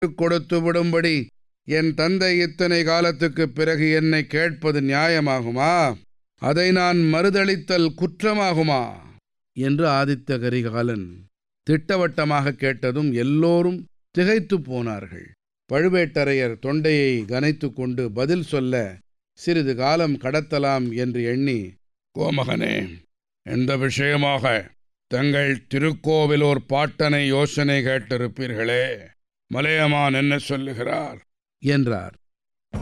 விட்டுக் கொடுத்து விடும்படி என் தந்தை இத்தனை காலத்துக்குப் பிறகு என்னை கேட்பது நியாயமாகுமா அதை நான் மறுதளித்தல் குற்றமாகுமா என்று ஆதித்த கரிகாலன் திட்டவட்டமாக கேட்டதும் எல்லோரும் திகைத்துப் போனார்கள் பழுவேட்டரையர் தொண்டையை கனைத்துக் கொண்டு பதில் சொல்ல சிறிது காலம் கடத்தலாம் என்று எண்ணி கோமகனே எந்த விஷயமாக தங்கள் திருக்கோவிலூர் பாட்டனை யோசனை கேட்டிருப்பீர்களே மலையமான் என்ன சொல்லுகிறார் என்றார்